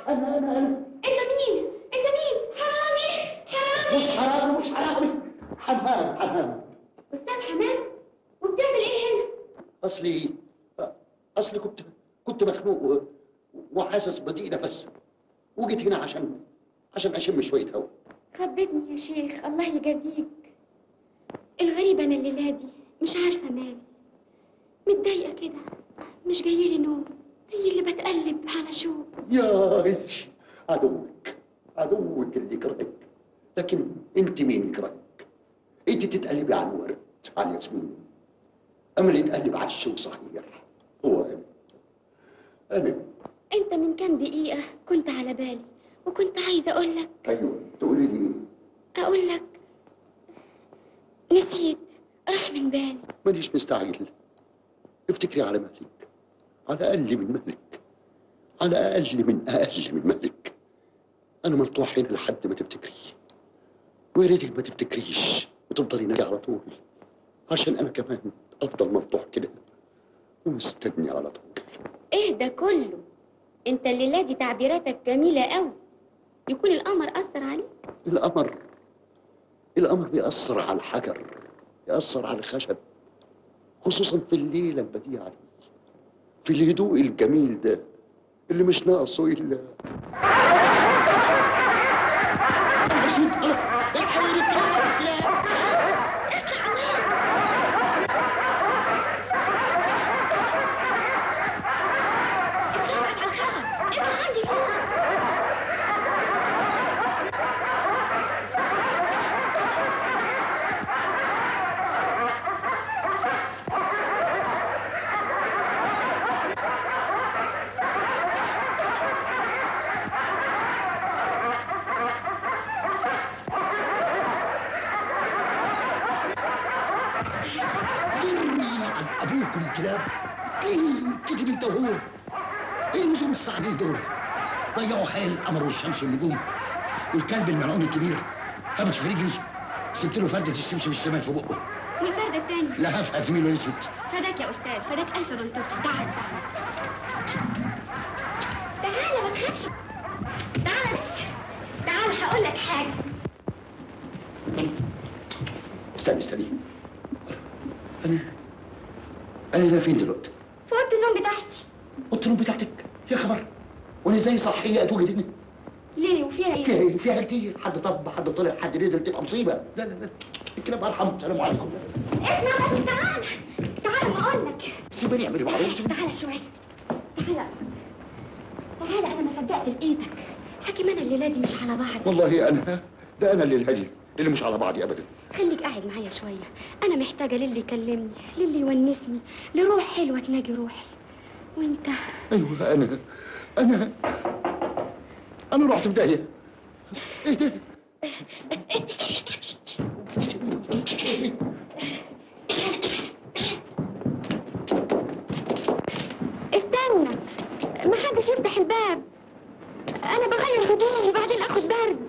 انا انا انا انت مين انت مين حرامي حرامي مش حرامي مش حرامي حمام حمام استاذ حمام وبتعمل ايه هنا اصلي اصلي كنت كنت مخنوق و- وحاسس بضيق نفس وجيت هنا عشان عشان اشم شويه هوا خضتني يا شيخ الله يجازيك الغريبة أنا الليلة دي مش عارفة مالي متضايقة كده مش جايلي نوم زي اللي بتقلب على شوق يا إيش عدوك عدوك اللي يكرهك لكن انت مين يكرهك انت تتقلبي على الورد على الياسمين اما اللي يتقلب على الشوك صحيح هو انا انا أنت من كام دقيقة كنت على بالي وكنت عايزة أقول لك ايوه تقولي لي إيه؟ أقول لك نسيت راح من بالي مانيش مستعجل افتكري على مهلك على اقل من مهلك على اقل من اقل من مهلك انا ملطوح هنا لحد ما تفتكري ويا ريتك ما تفتكريش وتفضلي ناجي على طول عشان انا كمان افضل ملطوح كده ومستني على طول إيه ده كله أنت الليلة دي تعبيراتك جميلة قوي يكون القمر أثر عليك القمر القمر بيأثر على الحجر بيأثر على الخشب خصوصا في الليلة البديعة دي في الهدوء الجميل ده اللي مش ناقصه إلا اتشربت على الخشب اطلع عندي فوق مين عن ابوكم الكلاب ايه كتب انت وهو ايه النجوم الصعبين دول ضيعوا حيل القمر والشمس والنجوم والكلب الملعون الكبير خبط في رجلي سبت له فردة الشمس والسماء في بقه والفردة التانية لهفها زميله اسود فداك يا أستاذ فداك ألف بنطوكي تعال تعال تعال ما تخافش تعال بس تعال هقول لك حاجة استني استني انا انا هنا فين دلوقتي؟ في أوضة النوم بتاعتي اوضه النوم بتاعتك يا خبر وانا ازاي صحيه اتوجد هنا؟ ليه وفيها إيه؟ فيها ايه؟ فيها كتير حد طب حد طلع حد نزل تبقى مصيبه لا لا لا الكلاب ارحم السلام عليكم اسمع بس تعال تعال ما أقول لك سيبني اعمل معروف تعال شوية تعال تعال أنا ما صدقت لقيتك حكيم أنا الليلة دي مش على بعض والله انا ده انا اللي الهدي اللي مش على بعضي ابدا خليك قاعد معايا شوية أنا محتاجة للي يكلمني للي يونسني لروح حلوة تناجي روحي وأنت ايوه انا انا انا رحت في داهيه ايه ده؟ استنى ما حدش يفتح الباب أنا بغير هدوم وبعدين آخد برد